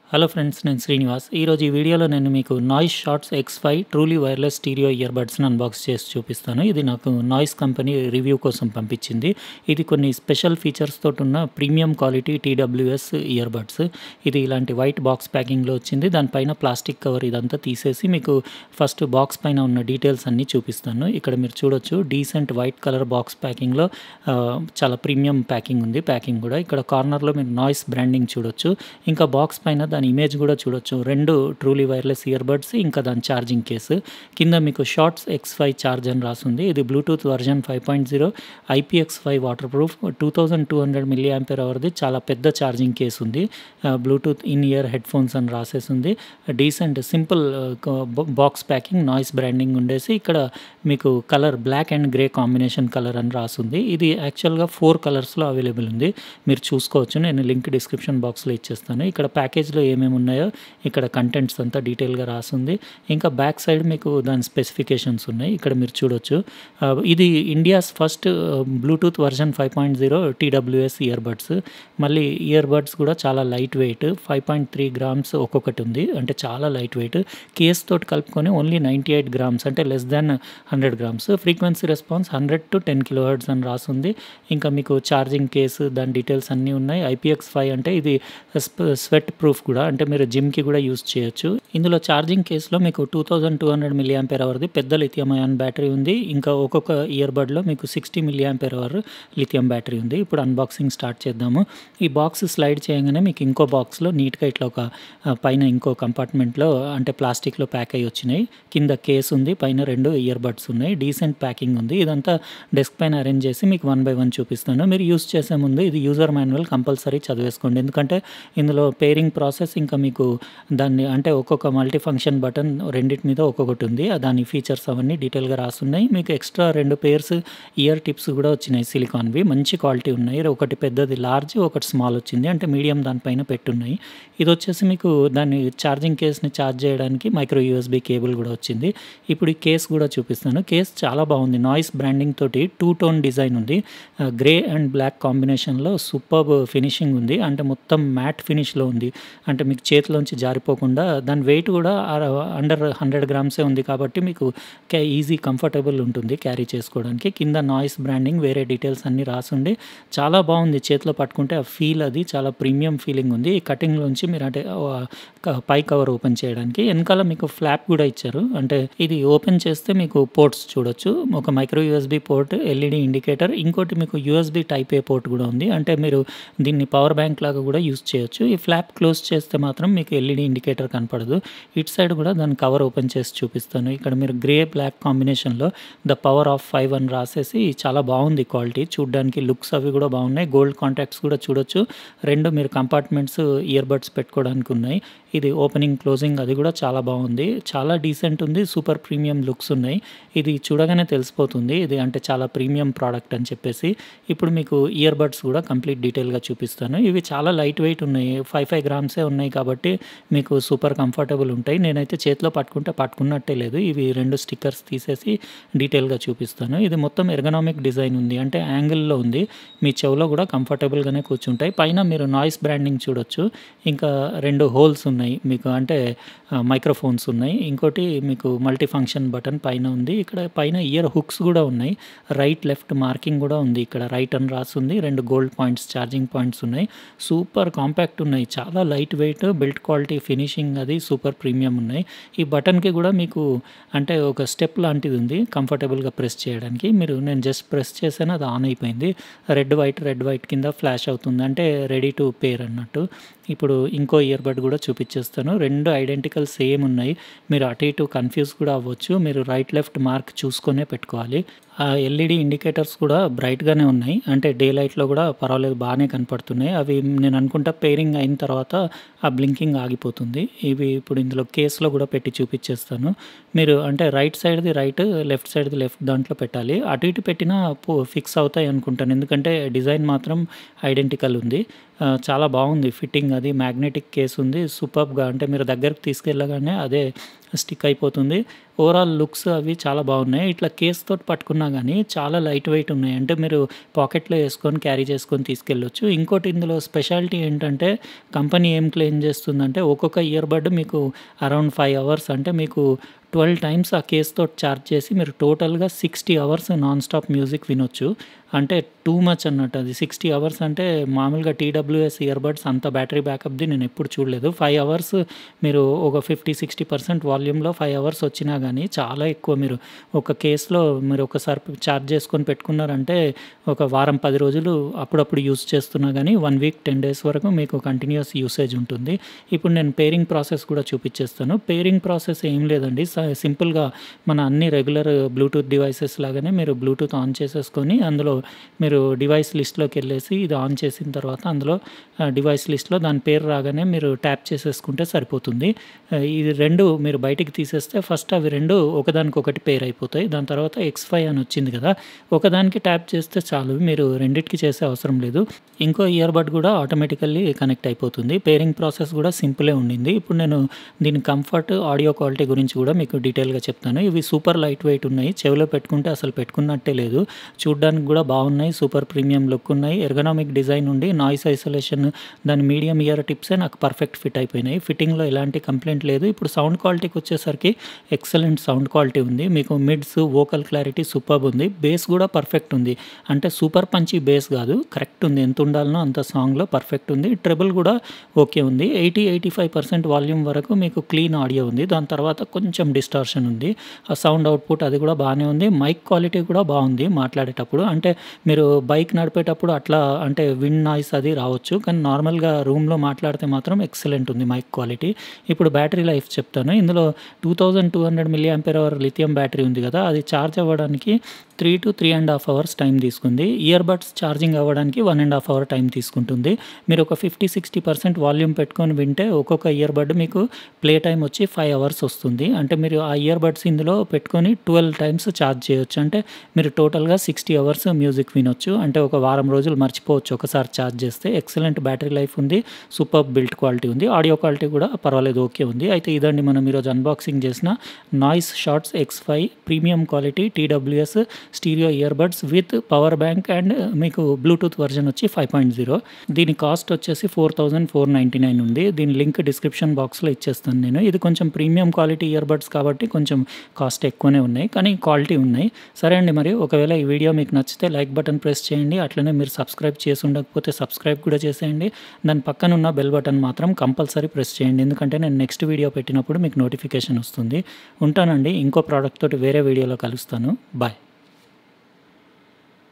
hello friends నేను శ్రీనివాస్ ఈరోజు ఈ వీడియోలో నేను మీకు Noise shots X five truly wireless stereo ear బడ్స్ని అన్బాక్స్ చేసి చూపిస్తాను ఇది నాకు నాయిస్ కంపెనీ రివ్యూ కోసం పంపించింది ఇది కొన్ని స్పెషల్ ఫీచర్స్ తోటి ఉన్న premium quality TWS earbuds ఇది ఇలాంటి వైట్ బాక్స్ ప్యాకింగ్లో వచ్చింది దానిపైన ప్లాస్టిక్ కవర్ ఇదంతా తీసేసి మీకు ఫస్ట్ బాక్స్ పైన ఉన్న డీటెయిల్స్ అన్నీ చూపిస్తాను ఇక్కడ మీరు చూడొచ్చు డీసెంట్ వైట్ కలర్ బాక్స్ ప్యాకింగ్లో ఆ, చాలా ప్రీమియం ప్యాకింగ్ ఉంది ప్యాకింగ్ కూడా ఇక్కడ కార్నర్లో మీరు నాయిస్ బ్రాండింగ్ చూడొచ్చు ఇంకా బాక్స్ పైన దాని ఇమేజ్ కూడా చూడొచ్చు రెండు ట్రూలీ వైర్లెస్ ఇయర్ బడ్స్ ఇంకా దాని ఛార్జింగ్ కేసు కింద మీకు షార్ట్స్ ఎక్స్ ఫైవ్ ఛార్జ్ అని రాస్తుంది ఇది Bluetooth version five point zero IPX five waterproof two thousand two hundred milliampere అవర్ది చాలా పెద్ద ఛార్జింగ్ కేసు ఉంది Bluetooth in ear headphones అని రాసేసి ఉంది decent simple box packing Noise branding ఉండేసి ఇక్కడ మీకు colour black and grey combination colour అని రాస్తుంది ఇది యాక్చువల్గా ఫోర్ కలర్స్లో అవైలబుల్ ఉంది మీరు చూసుకోవచ్చు నేను లింక్ డిస్క్రిప్షన్ బాక్స్లో ఇచ్చేస్తాను ఇక్కడ ప్యాకేజ్లో ఏమేమి ఉన్నాయో ఇక్కడ కంటెంట్స్ అంతా డీటెయిల్గా రాస్తుంది ఇంకా బ్యాక్ సైడ్ మీకు దాని స్పెసిఫికేషన్స్ ఉన్నాయి ఇక్కడ మీరు చూడొచ్చు ఆ, ఇది India's first Bluetooth version five point zero TWS earbuds మళ్ళీ ఇయర్ బడ్స్ కూడా చాలా lightweight five point three grams ఒక్కొక్కటి ఉంది అంటే చాలా లైట్ వెయిట్ కేస్ తోటి కలుపుకొని ఓన్లీ నైంటీ ఎయిట్ గ్రామ్స్ అంటే less than hundred grams frequency response hundred to ten kilohertz అని రాస్తుంది ఇంకా మీకు ఛార్జింగ్ కేసు దాని డీటెయిల్స్ అన్నీ ఉన్నాయి ఐపీఎక్స్ ఫైవ్ అంటే ఇది స్వెట్ ప్రూఫ్ కూడా అంటే మీరు జిమ్కి కూడా యూస్ చేయొచ్చు ఇందులో ఛార్జింగ్ కేసులో మీకు two thousand two hundred milliampere అవర్ది పెద్ద లిథియం అయాన్ బ్యాటరీ ఉంది ఇంకా ఒక్కొక్క ఇయర్ బడ్లో మీకు sixty milliampere hour lithium battery ఉంది ఇప్పుడు అన్బాక్సింగ్ స్టార్ట్ చేద్దాము ఈ బాక్స్ స్లైడ్ చేయగానే మీకు ఇంకో బాక్స్లో నీట్గా ఇట్లా ఒక ఆ, పైన ఇంకో కంపార్ట్మెంట్లో అంటే ప్లాస్టిక్లో ప్యాక్ అయ్యి వచ్చినాయి కింద కేస్ ఉంది పైన రెండు ఇయర్ బడ్స్ ఉన్నాయి డీసెంట్ ప్యాకింగ్ ఉంది ఇదంతా డెస్క్ పైన అరేంజ్ చేసి మీకు వన్ బై వన్ చూపిస్తాను మీరు యూస్ చేసే ముందు ఇది యూజర్ మాన్యువల్ కంపల్సరీ చదివేసుకోండి ఎందుకంటే ఇందులో పేరింగ్ ప్రాసెస్ ఇంకా మీకు దాన్ని అంటే ఒక్కొక్క మల్టీ ఫంక్షన్ బటన్ రెండింటి మీద ఒక్కొక్కటి ఉంది ఆ దాని ఫీచర్స్ అవన్నీ డీటెయిల్గా రాసున్నాయి మీకు ఎక్స్ట్రా రెండు పేర్స్ ఇయర్ టిప్స్ కూడా వచ్చినాయి సిలికాన్వి మంచి క్వాలిటీ ఉన్నాయి ఒకటి పెద్దది లార్జ్ ఒకటి స్మాల్ వచ్చింది అంటే మీడియం దానిపైన పెట్టున్నాయి ఇది వచ్చేసి మీకు దాన్ని ఛార్జింగ్ కేస్ని ఛార్జ్ చేయడానికి మైక్రో యూఎస్బి కేబుల్ కూడా వచ్చింది ఇప్పుడు ఈ కేస్ కూడా చూపిస్తాను కేస్ చాలా బాగుంది నాయిస్ బ్రాండింగ్ తోటి టూ టోన్ డిజైన్ ఉంది గ్రే అండ్ బ్లాక్ కాంబినేషన్లో సూపర్ ఫినిషింగ్ ఉంది అంటే మొత్తం మ్యాట్ ఫినిష్లో ఉంది అంటే మీకు చేతిలోంచి జారిపోకుండా దాని వెయిట్ కూడా అండర్ హండ్రెడ్ గ్రామ్సే ఉంది కాబట్టి మీకు ఈజీ కంఫర్టబుల్ ఉంటుంది క్యారీ చేసుకోవడానికి కింద నాయిస్ బ్రాండింగ్ వేరే డీటెయిల్స్ అన్నీ రాసుండి చాలా బాగుంది చేతిలో పట్టుకుంటే ఆ ఫీల్ అది చాలా ప్రీమియం ఫీలింగ్ ఉంది ఈ కటింగ్లోంచి మీరు అంటే ఆ, క- పై కవర్ ఓపెన్ చేయడానికి వెనకాల మీకు ఫ్లాప్ కూడా ఇచ్చారు అంటే ఇది ఓపెన్ చేస్తే మీకు పోర్ట్స్ చూడొచ్చు ఒక micro USB port LED indicator ఇంకోటి మీకు యూఎస్బి టైప్ ఏ పోర్ట్ కూడా ఉంది అంటే మీరు దీన్ని పవర్ బ్యాంక్ లాగా కూడా యూస్ చేయొచ్చు ఈ ఫ్లాప్ క్లోజ్ చేస్తే మాత్రం మీకు ఎల్ఈడి ఇండికేటర్ కనపడదు ఇటు సైడ్ కూడా దాని కవర్ ఓపెన్ చేసి చూపిస్తాను ఇక్కడ మీరు గ్రే బ్లాక్ కాంబినేషన్లో ద పవర్ ఆఫ్ ఫైవ్ అని రాసేసి చాలా బాగుంది క్వాలిటీ చూడడానికి లుక్స్ అవి కూడా బాగున్నాయి గోల్డ్ కాంటాక్ట్స్ కూడా చూడొచ్చు రెండు మీరు కంపార్ట్మెంట్స్ ఇయర్ బడ్స్ పెట్టుకోవడానికి ఉన్నాయి ఇది ఓపెనింగ్ క్లోజింగ్ అది కూడా చాలా బాగుంది చాలా డీసెంట్ ఉంది సూపర్ ప్రీమియం లుక్స్ ఉన్నాయి ఇది చూడగానే తెలిసిపోతుంది ఇది అంటే చాలా ప్రీమియం ప్రోడక్ట్ అని చెప్పేసి ఇప్పుడు మీకు ఇయర్ బడ్స్ కూడా కంప్లీట్ డీటెయిల్గా చూపిస్తాను ఇవి చాలా లైట్ వెయిట్ ఉన్నాయి ఫైవ్ ఫైవ్ గ్రామ్సే ఉన్నాయి కాబట్టి మీకు సూపర్ కంఫర్టబుల్ ఉంటాయి నేనైతే చేతిలో పట్టుకుంటే పట్టుకున్నట్టే లేదు ఇవి రెండు స్టిక్కర్స్ తీసేసి డీటెయిల్గా చూపిస్తాను ఇది మొత్తం ఎర్గనామిక్ డిజైన్ ఉంది అంటే యాంగిల్లో ఉంది మీ చెవులో కూడా కంఫర్టబుల్గానే కూర్చుంటాయి పైన మీరు నాయిస్ బ్రాండింగ్ చూడొచ్చు ఇంకా రెండు హోల్స్ ఉన్నాయి మీకు అంటే మైక్రోఫోన్స్ ఉన్నాయి ఇంకోటి మీకు మల్టీ ఫంక్షన్ బటన్ పైన ఉంది ఇక్కడ పైన ఇయర్ హుక్స్ కూడా ఉన్నాయి రైట్ లెఫ్ట్ మార్కింగ్ కూడా ఉంది ఇక్కడ రైట్ అని రాస్తుంది రెండు గోల్డ్ పాయింట్స్ ఛార్జింగ్ పాయింట్స్ ఉన్నాయి సూపర్ కాంపాక్ట్ ఉన్నాయి చాలా lightweight built quality finishing అది సూపర్ ప్రీమియం ఉన్నాయి ఈ బటన్కి కూడా మీకు అంటే ఒక స్టెప్ లాంటిది ఉంది కంఫర్టబుల్గా ప్రెస్ చేయడానికి మీరు నేను జస్ట్ ప్రెస్ చేసాను అది ఆన్ అయిపోయింది రెడ్ వైట్ రెడ్ వైట్ కింద ఫ్లాష్ అవుతుంది అంటే రెడీ టు పేర్ అన్నట్టు ఇప్పుడు ఇంకో ఇయర్ బడ్ కూడా చూపించేస్తాను రెండు ఐడెంటికల్ సేమ్ ఉన్నాయి మీరు అటు ఇటు కన్ఫ్యూజ్ కూడా అవ్వచ్చు మీరు రైట్ లెఫ్ట్ మార్క్ చూసుకొనే పెట్టుకోవాలి ఆ ఎల్ఈడి ఇండికేటర్స్ కూడా బ్రైట్గానే ఉన్నాయి అంటే డే లైట్లో కూడా పర్వాలేదు బాగానే కనపడుతున్నాయి అవి నేను అనుకుంటా పేరింగ్ అయిన తర్వాత ఆ బ్లింకింగ్ ఆగిపోతుంది ఇవి ఇప్పుడు ఇందులో కేసులో కూడా పెట్టి చూపించేస్తాను మీరు అంటే రైట్ సైడ్ది రైట్ లెఫ్ట్ సైడ్ది లెఫ్ట్ దాంట్లో పెట్టాలి అటు ఇటు పెట్టినా ఫిక్స్ అవుతాయి అనుకుంటాను ఎందుకంటే డిజైన్ మాత్రం ఐడెంటికల్ ఉంది ఆ, చాలా బాగుంది ఫిట్టింగ్ అది మ్యాగ్నెటిక్ కేస్ ఉంది సూపర్గా అంటే మీరు దగ్గరకు తీసుకెళ్ళగానే అదే స్టిక్ అయిపోతుంది ఓవరాల్ లుక్స్ అవి చాలా బాగున్నాయి ఇట్లా కేస్ తోటి పట్టుకున్నా కానీ చాలా లైట్ వెయిట్ ఉన్నాయి అంటే మీరు పాకెట్లో వేసుకొని క్యారీ చేసుకొని తీసుకెళ్ళొచ్చు ఇంకోటి ఇందులో స్పెషాలిటీ ఏంటంటే కంపెనీ ఏం క్లెయిమ్ చేస్తుందంటే ఒక్కొక్క ఇయర్ బడ్ మీకు అరౌండ్ ఫైవ్ అవర్స్ అంటే మీకు ట్వెల్వ్ టైమ్స్ ఆ కేస్తో ఛార్జ్ చేసి మీరు టోటల్గా sixty hours non stop music వినొచ్చు అంటే టూ మచ్ అన్నట్టు అది సిక్స్టీ అవర్స్ అంటే మామూలుగా టీడబ్ల్యూఎస్ ఇయర్ బడ్స్ అంత బ్యాటరీ బ్యాకప్ది నేను ఎప్పుడు చూడలేదు ఫైవ్ అవర్స్ మీరు ఒక ఫిఫ్టీ సిక్స్టీ పర్సెంట్ వాల్యూమ్లో ఫైవ్ అవర్స్ వచ్చినా కానీ చాలా ఎక్కువ మీరు ఒక కేసులో మీరు ఒకసారి ఛార్జ్ చేసుకొని పెట్టుకున్నారంటే ఒక వారం పది రోజులు అప్పుడప్పుడు యూస్ చేస్తున్నా కానీ వన్ వీక్ టెన్ డేస్ వరకు మీకు కంటిన్యూస్ యూసేజ్ ఉంటుంది ఇప్పుడు నేను పేరింగ్ ప్రాసెస్ కూడా చూపించేస్తాను పేరింగ్ ప్రాసెస్ ఏం లేదండి సింపుల్గా మన అన్ని రెగ్యులర్ బ్లూటూత్ డివైసెస్ లాగానే మీరు బ్లూటూత్ ఆన్ చేసేసుకొని అందులో మీరు డివైస్ లిస్ట్లోకి వెళ్ళేసి ఇది ఆన్ చేసిన తర్వాత అందులో డివైస్ లిస్ట్లో దాని పేరు రాగానే మీరు ట్యాప్ చేసేసుకుంటే సరిపోతుంది ఇది రెండు మీరు బయటికి తీసేస్తే ఫస్ట్ అవి రెండు ఒకదానికొకటి పేర్ అయిపోతాయి దాని తర్వాత ఎక్స్ ఫైవ్ అని వచ్చింది కదా ఒకదానికి ట్యాప్ చేస్తే చాలు మీరు రెండింటికి చేసే అవసరం లేదు ఇంకో ఇయర్ బడ్ కూడా ఆటోమేటికల్లీ కనెక్ట్ అయిపోతుంది పేరింగ్ ప్రాసెస్ కూడా సింపులే ఉండింది ఇప్పుడు నేను దీని కంఫర్ట్ ఆడియో క్వాలిటీ గురించి కూడా మీకు డీటెయిల్గా చెప్తాను ఇవి సూపర్ లైట్ వెయిట్ ఉన్నాయి చెవిలో పెట్టుకుంటే అసలు పెట్టుకున్నట్టే లేదు చూడ్డానికి కూడా బాగున్నాయి సూపర్ ప్రీమియం లుక్ ఉన్నాయి ఎర్గనామిక్ డిజైన్ ఉండి నాయిస్ ఐసోలేషన్ దాని మీడియం ఇయర్ టిప్సే నాకు పర్ఫెక్ట్ ఫిట్ అయిపోయినాయి ఫిట్టింగ్లో ఎలాంటి కంప్లైంట్ లేదు ఇప్పుడు సౌండ్ క్వాలిటీకి వచ్చేసరికి ఎక్సలెంట్ సౌండ్ క్వాలిటీ ఉంది మీకు మిడ్స్ వోకల్ క్లారిటీ సూపర్ ఉంది బేస్ కూడా పర్ఫెక్ట్ ఉంది అంటే సూపర్ పంచి బేస్ కాదు కరెక్ట్ ఉంది ఎంత ఉండాలనో అంత సాంగ్లో పర్ఫెక్ట్ ఉంది ట్రెబుల్ కూడా ఓకే ఉంది eighty eighty five percent volume వరకు మీకు క్లీన్ ఆడియో ఉంది దాని తర్వాత కొంచెం డిస్టార్షన్ ఉంది ఆ సౌండ్ అవుట్పుట్ అది కూడా బాగానే ఉంది మైక్ క్వాలిటీ కూడా బాగుంది మాట్లాడేటప్పుడు అంటే మీరు బైక్ నడిపేటప్పుడు అట్లా అంటే విండ్ నాయిస్ అది రావచ్చు కానీ నార్మల్గా రూమ్లో మాట్లాడితే మాత్రం ఎక్సలెంట్ ఉంది మైక్ క్వాలిటీ ఇప్పుడు బ్యాటరీ లైఫ్ చెప్తాను ఇందులో two thousand two hundred milliampere hour lithium battery ఉంది కదా అది ఛార్జ్ అవ్వడానికి three to three and half hours time తీసుకుంది ఇయర్ బడ్స్ ఛార్జింగ్ అవ్వడానికి one and half hour time తీసుకుంటుంది మీరు ఒక ఫిఫ్టీ సిక్స్టీ పర్సెంట్ వాల్యూమ్ పెట్టుకొని వింటే ఒక్కొక్క ఇయర్ బడ్ మీకు ప్లే టైం వచ్చి ఫైవ్ అవర్స్ వస్తుంది అంటే మీరు ఆ ఇయర్ బడ్స్ ఇందులో పెట్టుకొని ట్వెల్వ్ టైమ్స్ ఛార్జ్ చేయొచ్చు అంటే మీరు టోటల్గా సిక్స్టీ అవర్స్ మ్యూజిక్ వినొచ్చు అంటే ఒక వారం రోజులు మర్చిపోవచ్చు ఒకసారి ఛార్జ్ చేస్తే ఎక్సలెంట్ బ్యాటరీ లైఫ్ ఉంది సూపర్ బిల్ట్ క్వాలిటీ ఉంది ఆడియో క్వాలిటీ కూడా పర్వాలేదు ఓకే ఉంది అయితే ఇదండి మనం ఈరోజు అన్బాక్సింగ్ చేసిన noise shots X five premium quality TWS stereo earbuds with power bank and మీకు బ్లూటూత్ వర్జన్ వచ్చి ఫైవ్ పాయింట్ జీరో దీని కాస్ట్ వచ్చేసి four thousand four ninety nine ఉంది దీని లింక్ డిస్క్రిప్షన్ బాక్స్లో ఇచ్చేస్తాను నేను ఇది కొంచెం ప్రీమియం క్వాలిటీ ఇయర్ బడ్స్ కాబట్టి కొంచెం కాస్ట్ ఎక్కువనే ఉన్నాయి కానీ క్వాలిటీ ఉన్నాయి సరే అండి మరి ఒకవేళ ఈ వీడియో మీకు నచ్చితే లైక్ బటన్ ప్రెస్ చేయండి అట్లనే మీరు సబ్స్క్రైబ్ చేసి ఉండకపోతే సబ్స్క్రైబ్ కూడా చేసేయండి దాని పక్కన ఉన్న బెల్ బటన్ మాత్రం కంపల్సరీ ప్రెస్ చేయండి ఎందుకంటే నేను నెక్స్ట్ వీడియో పెట్టినప్పుడు మీకు నోటిఫికేషన్ వస్తుంది ఉంటానండి ఇంకో ప్రోడక్ట్ తోటి వేరే వీడియోలో కలుస్తాను బాయ్